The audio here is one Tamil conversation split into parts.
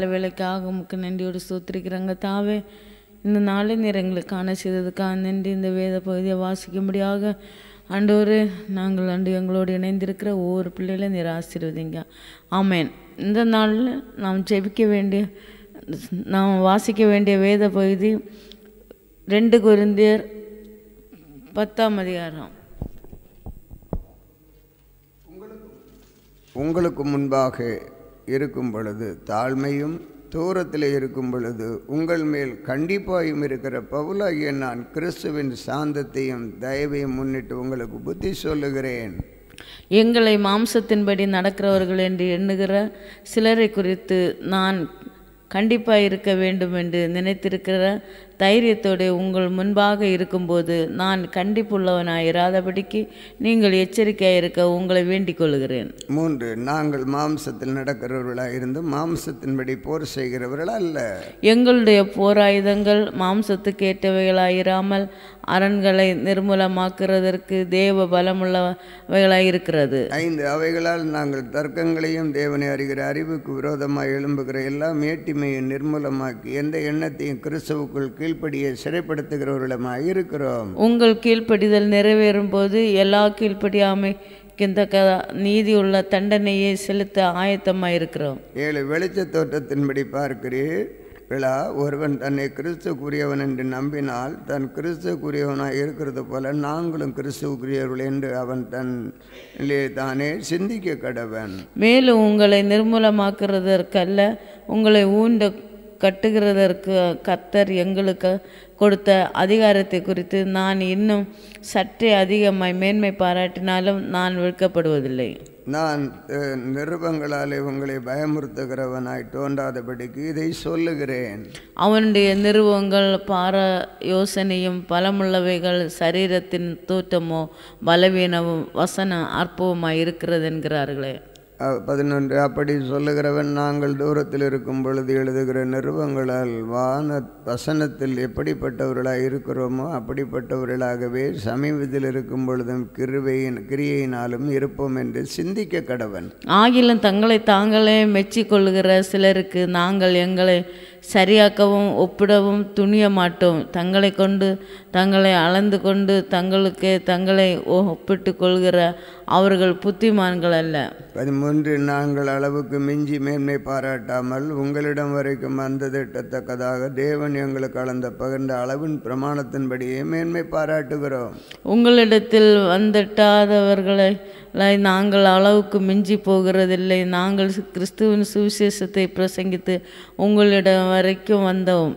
வேலைக்காக உமக்கு நன்றியோடு சூத்திரிக்கிறங்க தாவே இந்த நாளை நீர் எங்களுக்கு காண செய்ததுக்காக நன்றி இந்த வேத பகுதியை வாசிக்கும்படியாக ஆண்டவரே நாங்கள் அண்டு எங்களோடு இணைந்திருக்கிற ஒவ்வொரு பிள்ளைகளையும் நீர் ஆசீர்வதிங்க ஆமேன் இந்த நாளில் நாம் ஜெபிக்க வேண்டிய நாம் வாசிக்க வேண்டிய வேத பகுதி ரெண்டு குருந்தியர் பத்தாம் அதிகாரம் உங்களுக்கு முன்பாக இருக்கும் பொழுது தாழ்மையும் தூரத்தில் இருக்கும் பொழுது உங்கள் மேல் கண்டிப்பாயும் இருக்கிற பவுலாகிய நான் கிறிஸ்துவின் சாந்தத்தையும் தயவையும் முன்னிட்டு உங்களுக்கு புத்தி சொல்லுகிறேன் எங்களை மாம்சத்தின்படி நடக்கிறவர்கள் என்று எண்ணுகிற சிலரை குறித்து நான் கண்டிப்பாக இருக்க வேண்டும் என்று நினைத்திருக்கிற தைரியத்தோடு உங்கள் முன்பாக இருக்கும்போது நான் கண்டிப்புள்ளவனாய் இராதபடிக்கு நீங்கள் எச்சரிக்கையாக இருக்க உங்களை வேண்டிக் கொள்கிறேன் மூன்று நாங்கள் மாம்சத்தில் நடக்கிறவர்களாக இருந்து மாம்சத்தின்படி போர் செய்கிறவர்கள் அல்ல எங்களுடைய போராயுதங்கள் மாம்சத்துக்கு ஏற்றவைகளாயிராமல் அரண்களை நிர்மூலமாக்குறதற்கு தேவ பலமுள்ளவைகளாய் இருக்கிறது ஐந்து அவைகளால் நாங்கள் தர்க்கங்களையும் தேவனை அறிகிற அறிவுக்கு விரோதமாக எழும்புகிற எல்லா மேட்டிமையும் நிர்மூலமாக்கி எந்த எண்ணத்தையும் கிறிஸ்துவுக்குள் கீழ்ப்படியை சிறைப்படுத்துகிறவர்களுமாய் இருக்கிறோம் உங்கள் கீழ்ப்படிதல் நிறைவேறும் போது எல்லா கீழ்ப்படியாமைக்கின்ற நீதியுள்ள தண்டனையை செலுத்த ஆயத்தமாக இருக்கிறோம் ஏழு வெளிச்ச தோற்றத்தின்படி பார்க்கிறீர் விழா ஒருவன் தன்னை கிறிஸ்துக்குரியவன் என்று நம்பினால் தன் கிறிஸ்துக்குரியவனாய் இருக்கிறது போல நாங்களும் கிறிஸ்துக்குரியவர்கள் என்று அவன் தன் தானே சிந்திக்க கடவன் மேலும் உங்களை நிர்மூலமாக்குறதற்கல்ல உங்களை ஊண்ட கட்டுகிறதற்கு கர்த்தர் எங்களுக்கு கொடுத்த அதிகாரத்தை குறித்து நான் இன்னும் சற்றே அதிகமாய் மேன்மை பாராட்டினாலும் நான் வெட்கப்படுவதில்லை நான் அஹ், நிருபங்களாலே உங்களை பயமுறுத்துகிறவனாய் தோன்றாதபடிக்கு இதை சொல்லுகிறேன் அவனுடைய நிறுவங்கள் பார யோசனையும் பலமுள்ளவைகள் சரீரத்தின் தோற்றமோ பலவீனமும் வசன அற்பவுமாய் இருக்கிறது என்கிறார்களே அஹ், பதினொன்று அப்படி சொல்லுகிறவன் நாங்கள் தூரத்தில் இருக்கும் பொழுது எழுதுகிற நிறுவங்களால் வான வசனத்தில் எப்படிப்பட்டவர்களாக இருக்கிறோமோ அப்படிப்பட்டவர்களாகவே சமீபத்தில் இருக்கும் பொழுதும் கிருவையின் கிரியையினாலும் இருப்போம் என்று சிந்திக்க கடவன் ஆகிலும் தங்களை தாங்களே மெச்சிக்கொள்ளுகிற சிலருக்கு நாங்கள் எங்களை சரியாக்கவும் ஒப்பிடவும் துணிய மாட்டோம் தங்களை கொண்டு தங்களை அளந்து கொண்டு தங்களுக்கே தங்களை ஒப்பிட்டு கொள்கிற அவர்கள் புத்திமான்கள் அல்ல பதிமூன்று நாங்கள் அளவுக்கு மிஞ்சி மேன்மை பாராட்டாமல் உங்களிடம் வரைக்கும் வந்ததிட்டத்தக்கதாக தேவன் எங்களுக்கு அளந்த பகிர்ந்த அளவின் பிரமாணத்தின்படியே மேன்மை பாராட்டுகிறோம் உங்களிடத்தில் வந்துட்டாதவர்களை நாங்கள் அளவுக்கு மிஞ்சி போகிறதில்லை நாங்கள் கிறிஸ்துவின் சுவிசேஷத்தை பிரசங்கித்து உங்களிடம் வரைக்கும் வந்தோம்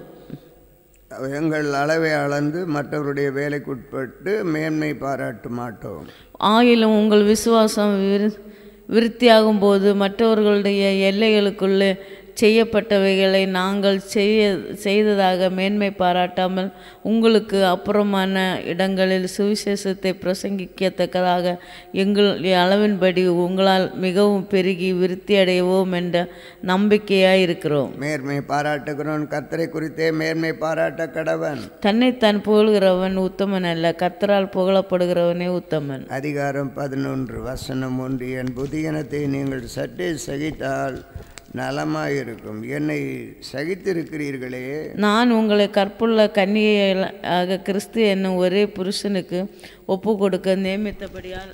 எங்கள் அளவை அளந்து மற்றவருடைய வேலைக்குட்பட்டு மேன்மை பாராட்ட மாட்டோம் ஆயிலும் உங்கள் விசுவாசம் விரு விருத்தியாகும் போது மற்றவர்களுடைய எல்லைகளுக்குள்ளே செய்யப்பட்டவைகளை நாங்கள் செய்ய செய்ததாக மேன்மை பாராட்டாமல் உங்களுக்கு அப்புறமான இடங்களில் சுவிசேஷத்தை பிரசங்கிக்கத்தக்கதாக எங்கள் அளவின்படி உங்களால் மிகவும் பெருகி விருத்தி அடைவோம் என்ற நம்பிக்கையாய் இருக்கிறோம் மேன்மை பாராட்டுகிறோன் கர்த்தரை குறித்தே மேன்மை பாராட்ட கடவன் தன்னைத்தான் புகழ்கிறவன் உத்தமன் அல்ல கர்த்தரால் புகழப்படுகிறவனே உத்தமன் அதிகாரம் பதினொன்று வசனம் ஒன்று என் புதியனத்தை நீங்கள் சற்றே சகித்தால் நலமாயிருக்கும் என்னை சகித்திருக்கிறீர்களே நான் உங்களை கற்புள்ள கன்னிகையாக கிறிஸ்து என்னும் ஒரே புருஷனுக்கு ஒப்பு கொடுக்க நியமித்தபடியால்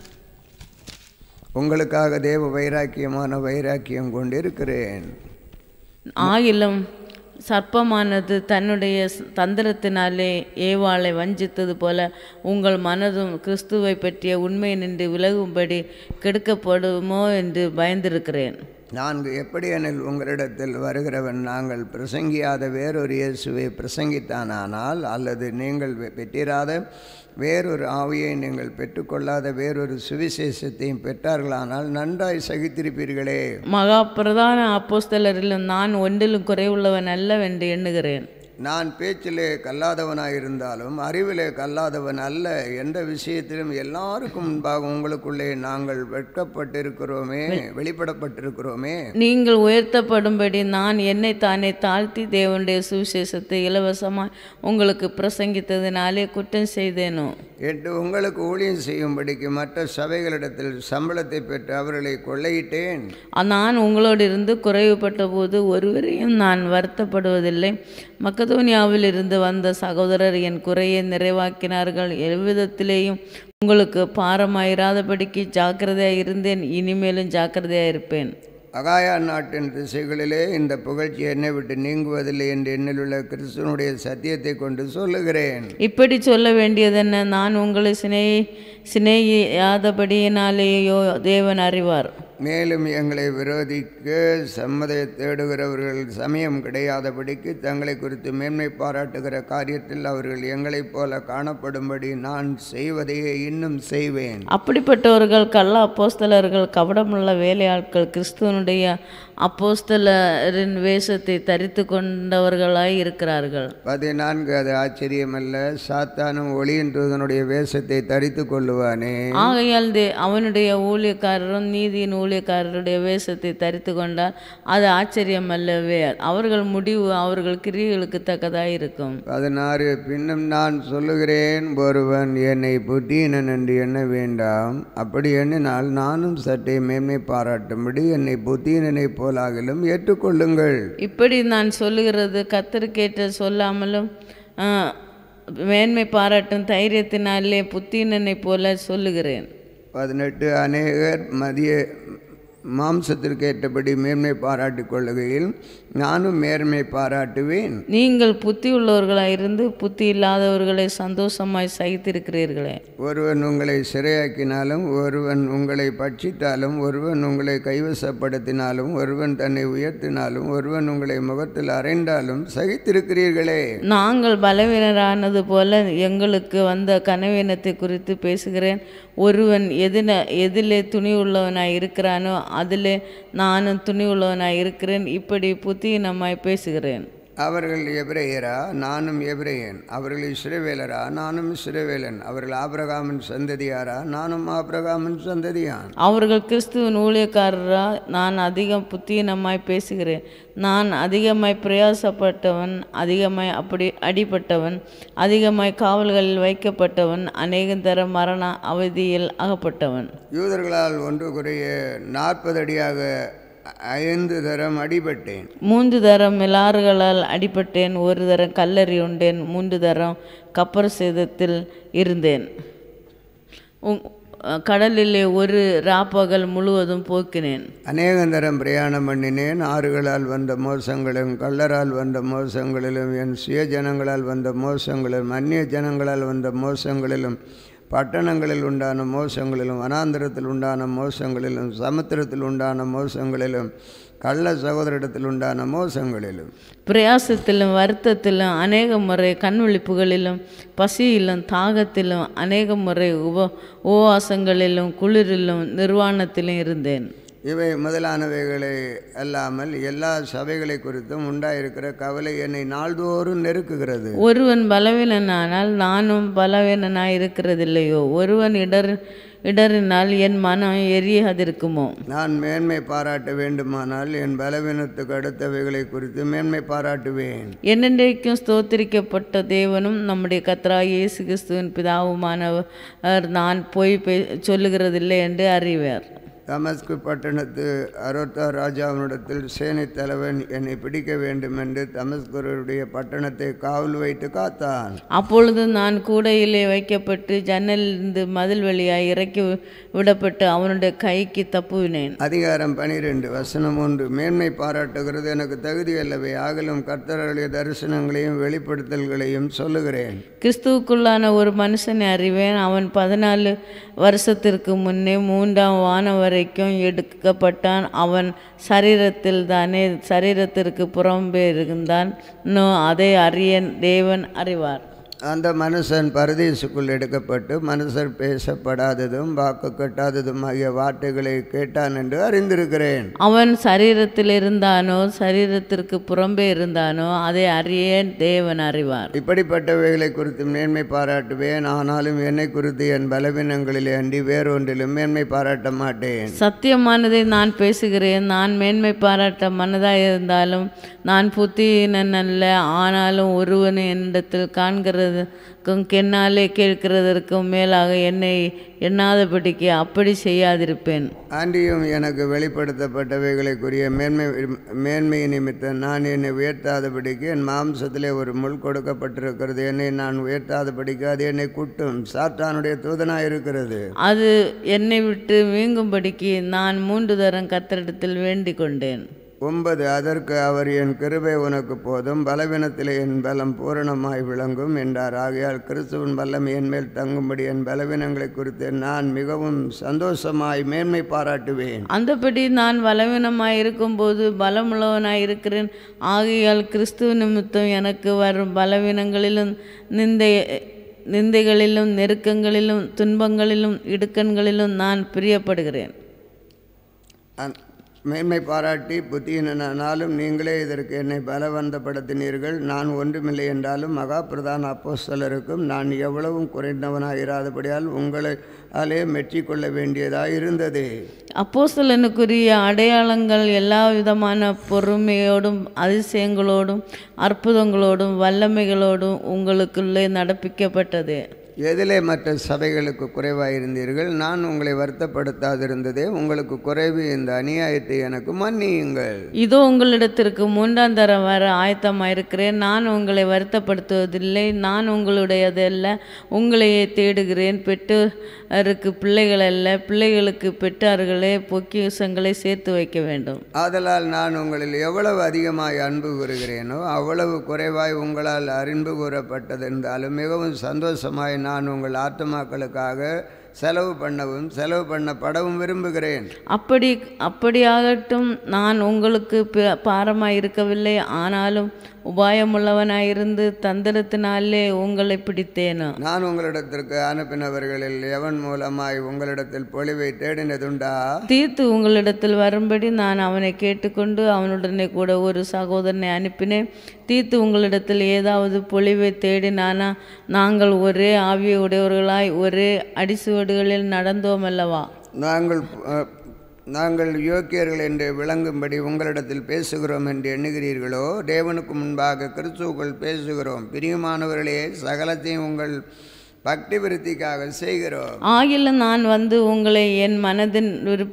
உங்களுக்காக தேவ வைராக்கியமான வைராக்கியம் கொண்டிருக்கிறேன் ஆகிலும் சர்ப்பமானது தன்னுடைய ஸ்- தந்திரத்தினாலே ஏவாளை வஞ்சித்தது போல உங்கள் மனதும் கிறிஸ்துவை பற்றிய உண்மை நின்று விலகும்படி கெடுக்கப்படுமோ என்று பயந்திருக்கிறேன் நான்கு எப்படியெனில் உங்களிடத்தில் வருகிறவன் நாங்கள் பிரசங்கியாத வேறொரு இயேசுவை பிரசங்கித்தானானால் அல்லது நீங்கள் பெ- பெற்றிராத வேறொரு ஆவியை நீங்கள் பெற்றுக்கொள்ளாத வேறொரு சுவிசேஷத்தையும் பெற்றார்களானால் நன்றாய் சகித்திருப்பீர்களே மகா பிரதான அப்போஸ்தலரிலும் நான் ஒன்றிலும் குறைவுள்ளவன் அல்லவென்று எண்ணுகிறேன் நான் பேச்சிலே கல்லாதவனாயிருந்தாலும் அறிவிலே கல்லாதவன் அல்ல எந்த விஷயத்திலும் எல்லாருக்கும் முன்பாக உங்களுக்குள்ளே நாங்கள் வெட்கப்பட்டிருக்கிறோமே வெளிப்படப்பட்டிருக்கிறோமே நீங்கள் உயர்த்தப்படும்படி நான் என்னை தானே தாழ்த்தி தேவனுடைய சுவிசேஷத்தை இலவசமாய் உங்களுக்கு பிரசங்கித்ததினாலே குற்றம் செய்தேனோ என்று உங்களுக்கு ஊழியம் செய்யும்படிக்கு மற்ற சபைகளிடத்தில் சம்பளத்தை பெற்று அவர்களை கொள்ளையிட்டேன் நான் உங்களோடு இருந்து குறைவுபட்ட போது ஒருவரையும் நான் வருத்தப்படுவதில்லை மக்கதோனியாவில் இருந்து வந்த சகோதரர் என் குறையை நிறைவாக்கினார்கள் எவ்விதத்திலேயும் உங்களுக்கு பாரமாயிராதபடிக்கு ஜாக்கிரதையாக இருந்தேன் இனிமேலும் ஜாக்கிரதையாக இருப்பேன் அகாயா நாட்டின் திசைகளிலே இந்த புகழ்ச்சி என்னை விட்டு நீங்குவதில்லை என்று என்னில் உள்ள கிறிஸ்துவனுடைய சத்தியத்தை கொண்டு சொல்லுகிறேன் இப்படி சொல்ல வேண்டியதென்ன நான் உங்களை சினை சிநேகியாதபடியினாலேயோ தேவன் அறிவார் மேலும் எங்களை விரோதிக்க சம்மதை தேடுகிறவர்கள் சமயம் கிடையாதபடிக்கு தங்களை குறித்து மேன்மை பாராட்டுகிற காரியத்தில் அவர்கள் எங்களைப் போல காணப்படும்படி நான் செய்வதையே இன்னும் செய்வேன் அப்படிப்பட்டவர்கள் கள்ள அப்போஸ்தலர்கள் கபடமுள்ள வேலையாட்கள் கிறிஸ்துவனுடைய அப்போஸ்தலரின் வேஷத்தை தரித்து கொண்டவர்களாய் இருக்கிறார்கள் பதினான்கு அது ஆச்சரியமல்ல சாத்தானும் ஒளியின் தூதனுடைய வேஷத்தை தரித்து கொள்ளுவானே ஆகையால் தே அவனுடைய ஊழியக்காரரும் நீதியின் ஊழியக்காரருடைய வேஷத்தை தரித்து கொண்டால் அது ஆச்சரியம் அல்லவே அவர்கள் முடிவு அவர்கள் கிரியைகளுக்கு தக்கதாக இருக்கும் பதினாறு பின்னும் நான் சொல்லுகிறேன் ஒருவன் என்னை புத்தீனன் என்று எண்ண வேண்டாம் அப்படி எண்ணினால் நானும் சற்றே மேன்மை பாராட்டும்படி என்னை புத்தீனனைப் போலாகிலும் ஏற்றுக்கொள்ளுங்கள் இப்படி நான் சொல்லுகிறது கத்தருக்கேற்ற சொல்லாமலும் ஆ, மேன்மை பாராட்டும் தைரியத்தினாலே புத்தீனனைப் போல சொல்லுகிறேன் பதினெட்டு அநேகர் மதிய மாம்சத்திற்கு ஏற்றபடி மேன்மை பாராட்டிக் கொள்ளுகையில் நானும் மேன்மை பாராட்டுவேன் நீங்கள் புத்தி உள்ளவர்களாய் இருந்து புத்தி இல்லாதவர்களை சந்தோஷமாய் சகித்திருக்கிறீர்களே ஒருவன் உங்களை சிறையாக்கினாலும் ஒருவன் உங்களை பட்சித்தாலும் ஒருவன் உங்களை கைவசப்படுத்தினாலும் ஒருவன் தன்னை உயர்த்தினாலும் ஒருவன் உங்களை முகத்தில் அறைந்தாலும் சகித்திருக்கிறீர்களே நாங்கள் பலவீனரானது போல எங்களுக்கு வந்த கனவீனத்தை குறித்து பேசுகிறேன் ஒருவன் எதின எதிலே துணி உள்ளவனாய் இருக்கிறானோ அதிலே நானும் துணி உள்ளவனாய் இருக்கிறேன் இப்படி புத்தியினமாய் பேசுகிறேன் அவர்கள் எபிரேயரா நானும் எபிரேயன் அவர்கள் இஸ்ரவேலரா நானும் இஸ்ரவேலன் அவர்கள் ஆபிரகாமின் சந்ததியாரா நானும் ஆபிரகாமின் சந்ததியான் அவர்கள் கிறிஸ்துவின் ஊழியக்காரரா நான் அதிகம் புத்தீனமாய் பேசுகிறேன் நான் அதிகமாய் பிரயாசப்பட்டவன் அதிகமாய் அப்படி அடிபட்டவன் அதிகமாய் காவல்களில் வைக்கப்பட்டவன் அநேகந்தர மரண அவதியில் அகப்பட்டவன் யூதர்களால் ஒன்று குறைய நாற்பது அடியாக ஐந்து தரம் அடிபட்டேன் மூன்று தரம் மிலாறுகளால் அடிபட்டேன் ஒரு தரம் கல்லறி உண்டேன் மூன்று தரம் கப்பர் சேதத்தில் இருந்தேன் உங் கடலிலே ஒரு ராப்பகல் முழுவதும் போக்கினேன் அநேகந்தரம் பிரயாணம் பண்ணினேன் ஆறுகளால் வந்த மோசங்களும் கள்ளரால் வந்த மோசங்களிலும் என் சுய ஜனங்களால் வந்த மோசங்களிலும் அந்நிய ஜனங்களால் வந்த மோசங்களிலும் பட்டணங்களில் உண்டான மோசங்களிலும் வனாந்திரத்தில் உண்டான மோசங்களிலும் சமுத்திரத்தில் உண்டான மோசங்களிலும் கள்ள சகோதரிடத்தில் உண்டான மோசங்களிலும் பிரயாசத்திலும் வருத்தத்திலும் அநேக முறை கண்விழிப்புகளிலும் பசியிலும் தாகத்திலும் அநேக முறை உப உபவாசங்களிலும் குளிரிலும் நிர்வாணத்திலும் இருந்தேன் இவை முதலானவைகளை அல்லாமல் எல்லா சபைகளை குறித்தும் உண்டாயிருக்கிற கவலை என்னை நாள்தோறும் நெருக்குகிறது ஒருவன் பலவீனனானால் நானும் பலவீனனாய் இருக்கிறதில்லையோ ஒருவன் இடர் இடறினால் என் மனம் எரியாதிருக்குமோ நான் மேன்மை பாராட்ட வேண்டுமானால் என் பலவீனத்துக்கு அடுத்தவைகளை குறித்து மேன்மை பாராட்டுவேன் என்னென்றைக்கும் ஸ்தோத்திரிக்கப்பட்ட தேவனும் நம்முடைய கத்ராய் இயேசு கிறிஸ்துவின் பிதாவுமானவர் நான் போய் பே சொல்லுகிறதில்லை என்று அறிவார் தமஸ்கு பட்டணத்து அரோத்தா ராஜாவினிடத்தில் சேனைத் தலைவன் என்னை பிடிக்க வேண்டும் என்று தமஸ்குருடைய பட்டணத்தை காவல் வைத்து காத்தான் அப்பொழுது நான் கூடையிலே வைக்கப்பட்டு ஜன்னலிருந்து மதில் வழியாய் இறக்கி விடப்பட்டு அவனுடைய கைக்கு தப்புவினேன் அதிகாரம் பனிரெண்டு வசனம் ஒன்று மேன்மை பாராட்டுகிறது எனக்கு தகுதி அல்லவே ஆகலும் கர்த்தருடைய தரிசனங்களையும் வெளிப்படுத்தல்களையும் சொல்லுகிறேன் கிறிஸ்துவுக்குள்ளான ஒரு மனுஷனை அறிவேன் அவன் பதினாலு வருஷத்திற்கு முன்னே மூன்றாம் வானம் வரைக்கும் எடுக்கப்பட்டான் அவன் சரீரத்தில் தானே சரீரத்திற்கு புறம்பே இருந்தான் இன்னும் அதை அறிய தேவன் அறிவார் அந்த மனுஷன் பரதேசுக்குள் எடுக்கப்பட்டு மனுஷர் பேசப்படாததும் வாக்கு கட்டாததும் ஆகிய வார்த்தைகளை கேட்டான் என்று அறிந்திருக்கிறேன் அவன் சரீரத்தில் இருந்தானோ சரீரத்திற்கு புறம்பே இருந்தானோ அதை அறிய தேவன் அறிவார் இப்படிப்பட்டவைகளை குறித்து மேன்மை பாராட்டுவேன் ஆனாலும் என்னை குறித்து என் பலவீனங்களிலே அன்றி வேறொன்றிலும் மேன்மை பாராட்ட மாட்டேன் சத்தியமானதை நான் பேசுகிறேன் நான் மேன்மை பாராட்ட மனதாக இருந்தாலும் நான் புத்தியினன் அல்ல ஆனாலும் ஒருவன் என்னிடத்தில் காண்கிறதுக்கும் கென்னாலே கேட்கிறதற்கும் மேலாக என்னை எண்ணாதபடிக்கு அப்படி செய்யாதிருப்பேன் ஆண்டியும் எனக்கு வெளிப்படுத்தப்பட்டவைகளுக்குரிய மேன்மை மேன்மை நிமித்தம் நான் என்னை உயர்த்தாதபடிக்கு என் மாம்சத்திலே ஒரு முள் கொடுக்கப்பட்டிருக்கிறது என்னை நான் உயர்த்தாதபடிக்கு அது என்னை குட்டும் சாத்தானுடைய தூதனாக இருக்கிறது அது என்னை விட்டு வீங்கும்படிக்கு நான் மூன்று தரம் கத்தரிடத்தில் வேண்டிக் கொண்டேன் ஒன்பது அதற்கு அவர் என் கிருபை உனக்கு போதும் பலவீனத்திலே என் பலம் பூரணமாய் விளங்கும் என்றார் ஆகையால் கிறிஸ்துவின் பலம் என் மேல் தங்கும்படி என் பலவீனங்களை குறித்து நான் மிகவும் சந்தோஷமாய் மேன்மை பாராட்டுவேன் அந்தபடி நான் பலவீனமாய் இருக்கும்போது பலமுள்ளவனாய் இருக்கிறேன் ஆகையால் கிறிஸ்துவ நிமித்தம் எனக்கு வரும் பலவீனங்களிலும் நிந்தை நிந்தைகளிலும் நெருக்கங்களிலும் துன்பங்களிலும் இடுக்கண்களிலும் நான் பிரியப்படுகிறேன் அந்- மேன்மை பாராட்டி புத்தியினாலும் நீங்களே இதற்கு என்னை பலவந்தப்படுத்தினீர்கள் நான் ஒன்றுமில்லை என்றாலும் மகா பிரதான அப்போஸ்தலருக்கும் நான் எவ்வளவும் குறைந்தவனாக இராதபடியால் உங்களை அலே மெச்சிக்கொள்ள வேண்டியதாக இருந்தது அப்போஸ்தலனுக்குரிய அடையாளங்கள் எல்லா விதமான பொறுமையோடும் அதிசயங்களோடும் அற்புதங்களோடும் வல்லமைகளோடும் உங்களுக்குள்ளே நடப்பிக்கப்பட்டது எதிலே மற்ற சபைகளுக்கு குறைவாக இருந்தீர்கள் நான் உங்களை வருத்தப்படுத்தாதிருந்ததே உங்களுக்கு குறைவு இந்த அநியாயத்தை எனக்கு மன்னியுங்கள் இதோ உங்களிடத்திற்கு மூன்றாம் தரம் வர ஆயத்தமாயிருக்கிறேன் நான் உங்களை வருத்தப்படுத்துவதில்லை நான் உங்களுடையதல்ல உங்களையே தேடுகிறேன் பெற்றோருக்கு பிள்ளைகள் அல்ல பிள்ளைகளுக்கு பெற்றார்களே பொக்கிஷங்களை சேர்த்து வைக்க வேண்டும் ஆதலால் நான் உங்களில் எவ்வளவு அதிகமாய் அன்பு கூறுகிறேனோ அவ்வளவு குறைவாய் உங்களால் அன்பு கூறப்பட்டதென்றாலும் மிகவும் சந்தோஷமாய் நான் உங்கள் ஆத்மாக்களுக்காக செலவு பண்ணவும் செலவு பண்ணப்படவும் விரும்புகிறேன் அப்படி அப்படியாகட்டும் நான் உங்களுக்கு ப- பாரமாய் இருக்கவில்லை ஆனாலும் உபாயமுள்ளவனாயிருந்து தந்திரத்தினாலே உங்களை பிடித்தேனோ நான் உங்களிடத்திற்கு அனுப்பினவர்களில் எவன் மூலமாய் உங்களிடத்தில் பொழிவை தேடினதுண்டா தீர்த்து உங்களிடத்தில் வரும்படி நான் அவனை கேட்டுக்கொண்டு அவனுடனே கூட ஒரு சகோதரனை அனுப்பினேன் தீர்த்து உங்களிடத்தில் ஏதாவது பொழிவை தேடினானா நாங்கள் ஒரே ஆவிய உடையவர்களாய் ஒரே அடிசுவடுகளில் நடந்தோம் அல்லவா நாங்கள் அஹ், நாங்கள் யோக்கியர்கள் என்று விளங்கும்படி உங்களிடத்தில் பேசுகிறோம் என்று எண்ணுகிறீர்களோ தேவனுக்கு முன்பாக கிறிஸ்துவுக்குள் பேசுகிறோம் பிரியமானவர்களே சகலத்தையும் உங்கள் பக்தி விருத்திக்காக செய்கிறோம் ஆகிலும் நான் வந்து உங்களை என் மனதின் விருப்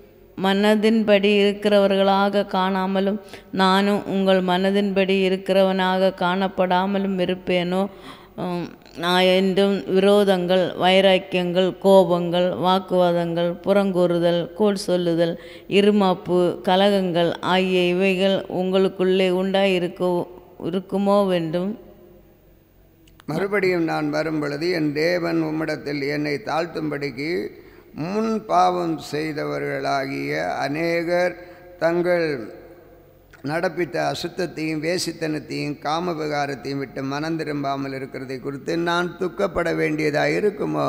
மனதின்படி இருக்கிறவர்களாக காணாமலும் நானும் உங்கள் மனதின்படி இருக்கிறவனாக காணப்படாமலும் இருப்பேனோ உம், நான் என்றும் விரோதங்கள் வைராக்கியங்கள் கோபங்கள் வாக்குவாதங்கள் புறங்கூறுதல் கோல் சொல்லுதல் இருமாப்பு கலகங்கள் ஆகிய இவைகள் உங்களுக்குள்ளே உண்டாயிருக்கோ இருக்குமோ வேண்டும் மறுபடியும் நான் வரும் பொழுது என் தேவன் உம்மிடத்தில் என்னை தாழ்த்தும்படிக்கு முன் பாவம் செய்தவர்களாகிய அநேகர் தங்கள் நடப்பித்த அசுத்தத்தையும் வேசித்தனத்தையும் காம விகாரத்தையும் விட்டு மனம் திரும்பாமல் இருக்கிறதை குறித்து நான் துக்கப்பட வேண்டியதாக இருக்குமோ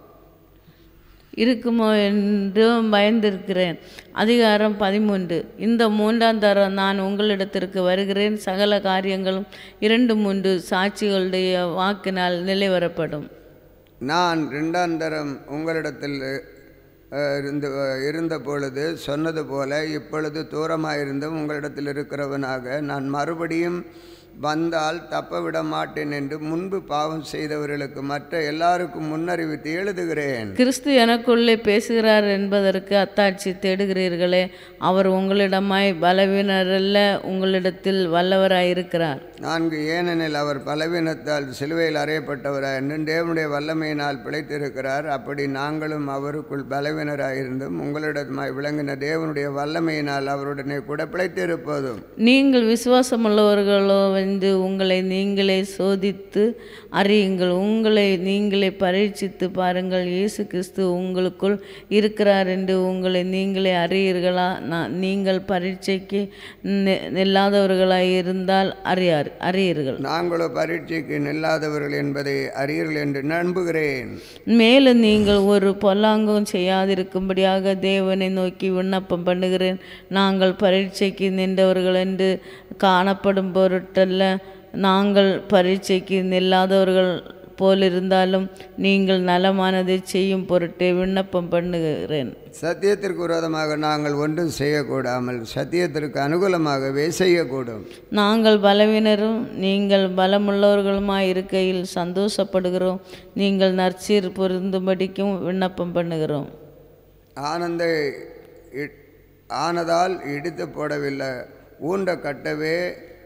இருக்குமோ என்றும் பயந்திருக்கிறேன் அதிகாரம் பதிமூன்று இந்த மூன்றாம் தரம் நான் உங்களிடத்திற்கு வருகிறேன் சகல காரியங்களும் இரண்டு மூன்று சாட்சிகளுடைய வாக்கினால் நிலைவரப்படும் நான் ரெண்டாந்தரம் உங்களிடத்தில் அஹ், இருந்து இருந்த பொழுது சொன்னது போல இப்பொழுது தூரமாயிருந்தும் உங்களிடத்தில் இருக்கிறவனாக நான் மறுபடியும் வந்தால் தப்ப விட மாட்டேன் என்று முன்பு பாவம் செய்தவர்களுக்கு மற்ற எல்லாருக்கும் முன்னறிவித்து எழுதுகிறேன் கிறிஸ்து எனக்குள்ளே பேசுகிறார் என்பதற்கு அத்தாட்சி தேடுகிறீர்களே அவர் உங்களிடமாய் பலவீனரல்ல உங்களிடத்தில் வல்லவராயிருக்கிறார் நான்கு ஏனெனில் அவர் பலவீனத்தால் சிலுவையில் அறையப்பட்டவராய் என்றும் தேவனுடைய வல்லமையினால் பிழைத்திருக்கிறார் அப்படி நாங்களும் அவருக்குள் பலவீனராயிருந்தும் உங்களிடமாய் விளங்கின தேவனுடைய வல்லமையினால் அவருடனே கூட பிழைத்திருப்பதும் நீங்கள் விசுவாசமுள்ளவர்களோ என்று உங்களை நீங்களே சோதித்து அறியுங்கள் உங்களை நீங்களே பரீட்சித்து பாருங்கள் இயேசு கிறிஸ்து உங்களுக்குள் இருக்கிறார் என்று உங்களை நீங்களே அறியீர்களா நான் நீங்கள் பரீட்சைக்கு நி- நில்லாதவர்களாய் இருந்தால் அறியார் அறியீர்கள் நாங்களோ பரீட்சைக்கு நில்லாதவர்கள் என்பதை அறியீர்கள் என்று நம்புகிறேன் மேலும் நீங்கள் ஒரு பொல்லாங்கும் செய்யாதிருக்கும்படியாக தேவனை நோக்கி விண்ணப்பம் பண்ணுகிறேன் நாங்கள் பரீட்சைக்கு நின்றவர்கள் என்று காணப்படும் பொருட்டல்ல நாங்கள் பரீட்சைக்கு நில்லாதவர்கள் போலிருந்தாலும் நீங்கள் நலமானதை செய்யும் பொருட்டே விண்ணப்பம் பண்ணுகிறேன் சத்தியத்திற்கு விரோதமாக நாங்கள் ஒன்றும் செய்யக்கூடாமல் சத்தியத்திற்கு அனுகூலமாகவே செய்யக்கூடும் நாங்கள் பலவீனரும் நீங்கள் பலமுள்ளவர்களுமாய் இருக்கையில் சந்தோஷப்படுகிறோம் நீங்கள் நற்சீர் பொருந்தும்படிக்கும் விண்ணப்பம் பண்ணுகிறோம் ஆனந்த இ- ஆனதால் இடித்து போடவில்லை ஊன்ற கட்டவே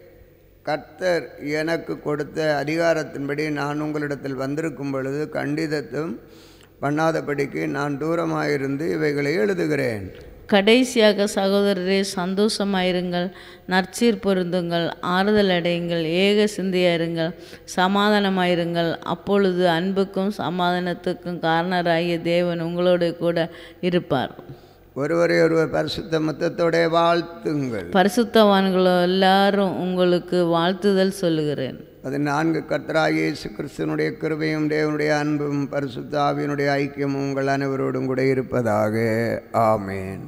கர்த்தர் எனக்கு கொடுத்த அதிகாரத்தின்படி நான் உங்களிடத்தில் வந்திருக்கும் பொழுது கண்டிதத்தும் பண்ணாதபடிக்கு நான் தூரமாயிருந்து இவைகளை எழுதுகிறேன் கடைசியாக சகோதரரே சந்தோஷமாயிருங்கள் நற்சீர் பொருந்துங்கள் ஆறுதல் அடையுங்கள் ஏக சிந்தையாயிருங்கள் சமாதானமாயிருங்கள் அப்பொழுது அன்புக்கும் சமாதானத்துக்கும் காரணராகிய தேவன் உங்களோடு கூட இருப்பார் ஒருவரை ஒருவர் பரிசுத்த முத்தத்தோட வாழ்த்துங்கள் பரிசுத்தவான்களோ எல்லாரும் உங்களுக்கு வாழ்த்துதல் சொல்லுகிறேன் அது நான்கு கர்த்தராகிய இயேசு கிறிஸ்துவனுடைய கிருபையும் தேவனுடைய அன்பும் பரிசுத்த ஆவியினுடைய ஐக்கியமும் உங்கள் அனைவரோடும் கூட இருப்பதாக ஆமேன்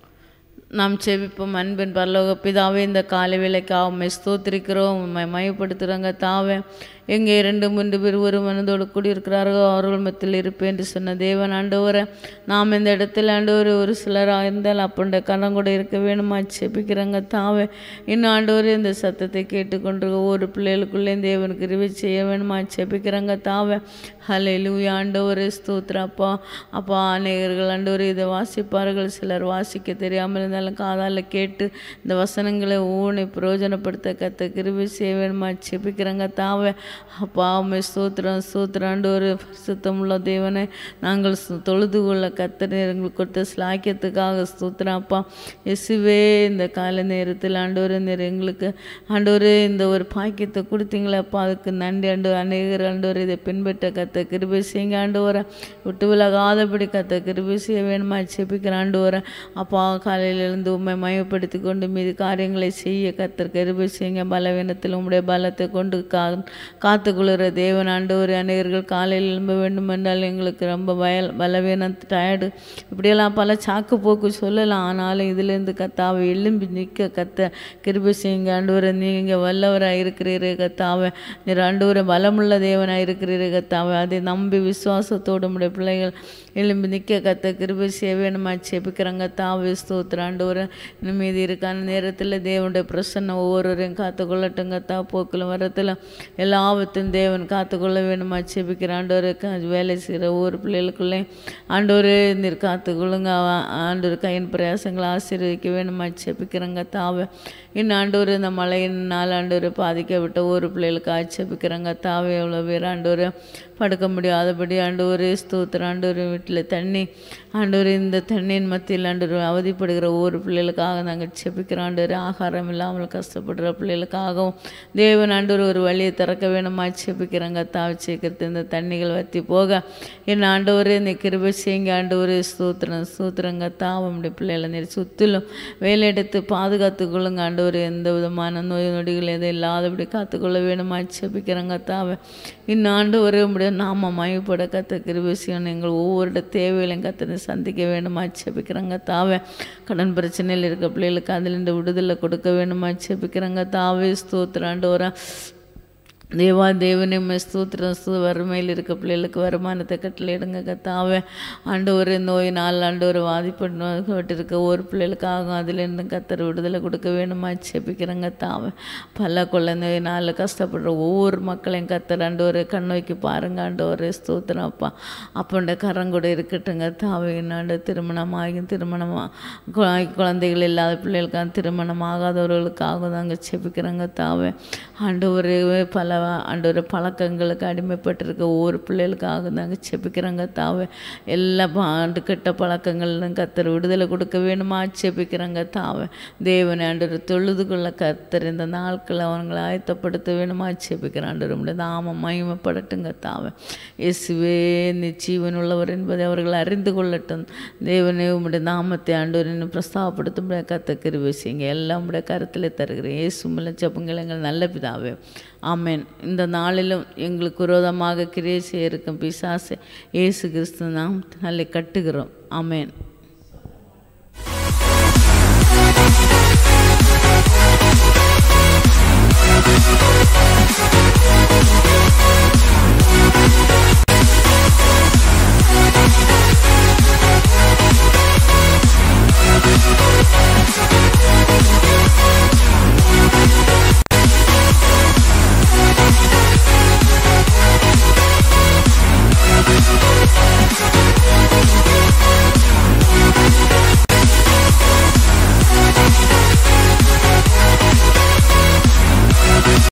நாம் செபிப்போம் அன்பின் பரலோக பிதாவே இந்த காலை வேலைக்காக உம்மை ஸ்தோத்திரிக்கிறோம் உம்மை மயப்படுத்துகிறோங்க தாவே எங்கே இரண்டு மூன்று பேர் ஒரு மனதோடு கூடியிருக்கிறார்களோ அவர்கள் மத்தியில் இருப்பேன் என்று சொன்ன தேவன் ஆண்டவரை நாம் இந்த இடத்துல ஆண்டவர் ஒரு சிலராக இருந்தால் அப்படின்ற கரம் கூட இருக்க வேணுமா செபிக்கிறோங்க தாவே இன்னும் ஆண்டவர் இந்த சத்தத்தை கேட்டுக்கொண்டு ஒவ்வொரு பிள்ளைகளுக்குள்ளே தேவன் கிருபை செய்ய வேணுமா செபிக்கிறோங்க தாவே ஹலே லூயா ஆண்டவரே ஸ்தோத்திரம் அப்பா அப்பா அநேகர்கள் ஆண்டவர் இதை வாசிப்பார்கள் சிலர் வாசிக்க தெரியாமல் இருந்தாலும் காதால் கேட்டு இந்த வசனங்களை ஊனை பிரயோஜனப்படுத்த கத்த கிருபை செய்ய வேணுமா செபிக்கிறோங்க தாவே அப்பா உண்மை ஸ்தோத்திரம் ஸ்தோத்திரம் ஆண்டவர் சுத்தமுள்ள தேவனை நாங்கள் சு- தொழுது கொள்ள கத்தர் எங்களுக்கு கொடுத்த ஸ்லாக்கியத்துக்காக ஸ்தோத்திரம் அப்பா இயேசுவே இந்த கால நேரத்தில் ஆண்டவர் நீர் எங்களுக்கு ஆண்டவர் இந்த ஒரு பாக்கியத்தை கொடுத்தீங்களே அப்பா அதுக்கு நன்றி ஆண்டு அநேகர் ஆண்டவர் இதை பின்பற்ற கத்த கிருபை செய்யுங்க ஆண்டவரை விட்டு விலகாதபடி கத்த கிருபை செய்ய வேணுமா செபிக்கிற ஆண்டவரை அப்பா காலையில் எழுந்து உண்மை மயப்படுத்தி கொண்டு மீது காரியங்களை செய்ய கத்தர் கிருபை செய்யுங்க பலவீனத்தில் உம்முடைய பலத்தை கொண்டு கா காத்துக்கொள்கிற தேவன் ஆண்டவர் அநேகர்கள் காலையில் எழும்ப வேண்டும் என்றால் எங்களுக்கு ரொம்ப பயல் பலவீனம் டயர்டு இப்படியெல்லாம் பல சாக்கு போக்கு சொல்லலாம் ஆனாலும் இதிலேருந்து கத்தாவை எழும்பி நிற்க கத்த கிருபை செய்யுங்க ஆண்டவரை நீங்கள் வல்லவராக இருக்கிறீரே கத்தாவை நீர் ஆண்டவரை பலமுள்ள தேவனாக இருக்கிறீரே கத்தாவை அதை நம்பி விசுவாசத்தோடு உடைய பிள்ளைகள் எழும்பி நிற்க கத்த கிருபை செய்ய வேணுமா செபிக்கிறாங்க தாவே ஸ்தோத்திர ஆண்டவரை இன்னும் மீதி இருக்கான நேரத்தில் தேவனுடைய பிரசன்னம் ஒவ்வொருவரையும் காத்துக்கொள்ளட்டுங்க தா போக்கில் வரத்தில் எல்லாவற்றையும் தேவன் காத்துக்கொள்ள வேணுமா செபிக்கிற ஆண்டவர் வேலை செய்கிற ஒவ்வொரு பிள்ளைகளுக்குள்ளே ஆண்டவர் நீர் காத்துக்கொள்ளுங்க ஆ- ஆண்டவர் கையின் பிரயாசங்களை ஆசீர்வதிக்க வேணுமா செபிக்கிறங்க தாவை இன்னும் ஆண்டவர் இந்த மழையின் நாள் ஆண்டவர் பாதிக்கப்பட்ட ஒரு பிள்ளைகளுக்கு ஆட்சேபிக்கிறாங்க தாவை எவ்வளோ பேர் ஆண்டவர் படுக்க முடியாதபடி ஆண்டவர் ஸ்தோத்திரம் ஆண்டவர் வீட்டில் தண்ணி ஆண்டவர் இந்த தண்ணியின் மத்தியில் ஆண்டவர் அவதிப்படுகிற ஒவ்வொரு பிள்ளைகளுக்காக நாங்கள் செபிக்கிறோம் ஆண்டவர் ஆகாரம் இல்லாமல் கஷ்டப்படுற பிள்ளைகளுக்காகவும் தேவன் ஆண்டவர் ஒரு வழியை திறக்க வேணுமா செபிக்கிறாங்க தாவி சீக்கிரத்து இந்த தண்ணிகள் வற்றி போக என் ஆண்டவர் இந்த கிருபை செய்யுங்க ஆண்டவர் ஸ்தோத்திரம் ஸ்தோத்திரங்க தாவம் பிள்ளைகளை நீர் சுற்றிலும் வேலையெடுத்து பாதுகாத்து கொள்ளுங்க ஆண்டவர் எந்த விதமான நோய் நொடிகள் எதுவும் இல்லாதபடி காத்துக்கொள்ள வேணுமா செபிக்கிறங்க தாவை இன்னும் ஆண்டவர் உடைய நாம மயப்பட கத்த கிருபசியம் எங்கள் ஒவ்வொரு தேவைகளையும் கத்தனை சந்திக்க வேணுமா செபிக்கிறங்க தாவே கடன் பிரச்சனையில் இருக்க பிள்ளைகளுக்கு அதிலிருந்து விடுதலை கொடுக்க வேணுமா செபிக்கிறங்க தாவே ஸ்தோத்திரம் ஆண்டவரா தேவா தேவனே உம்மை ஸ்தோத்திரம் ஸ்து வறுமையில் இருக்க பிள்ளைகளுக்கு வருமானத்தை கட்டளையிடுங்க கத்தாவே ஆண்டவர் நோயினால் ஆண்டவர் வாதிப்பட்டு ஒரு பிள்ளைகளுக்காக அதிலிருந்து கத்தர் விடுதலை கொடுக்க வேணுமா செபிக்கிறங்க தாவே பல கொள்ளை நோயினால் கஷ்டப்படுற ஒவ்வொரு மக்களையும் கத்தர் ஆண்டவர் கண் நோக்கி பாருங்க ஆண்டவர் ஸ்தோத்திரம் அப்பா அப்பண்ட கரங்கூட இருக்கட்டுங்க தாவே ஆண்டு திருமணமாகி திருமணமாக குழந்தைகள் இல்லாத பிள்ளைகளுக்காக திருமணம் ஆகாதவர்களுக்காக தாங்க செபிக்கிறங்க தாவே ஆண்டவர் பல ஆண்டவர் பழக்கங்களுக்கு அடிமைப்பட்டிருக்க ஒவ்வொரு பிள்ளைகளுக்காக நாங்கள் செபிக்கிறோங்க தாவே எல்லா ஆண்டு கெட்ட பழக்கங்கள்லாம் கத்தர் விடுதலை கொடுக்க வேணுமா செபிக்கிறோங்க தாவே தேவனை ஆண்டவர் தொழுது கொள்ள கத்தர் இந்த நாட்கள் அவங்களை ஆயத்தப்படுத்த வேணுமா செபிக்கிறேன் ஆண்டவர் உம்முடைய நாமம் மகிமைப்படட்டுங்க தாவே இயேசுவே நீ ஜீவன் உள்ளவர் என்பதை அவர்கள் அறிந்து கொள்ளட்டும் தேவனே உம்முடைய நாமத்தை ஆண்டவர் இன்னும் பிரஸ்தாபப்படுத்தும் கத்த கிருபை செய்யுங்க எல்லாம் உடைய கருத்தில் தருகிறேன் இயேசு மூல ஜபங்கள் எங்கள் நல்ல பிதாவே ஆமென் இந்த நாளிலும் எங்களுக்கு விரோதமாக கிரியை செய்ய இருக்கும் பிசாசை இயேசு கிறிஸ்து நாம் நல்லை கட்டுகிறோம் ஆமென்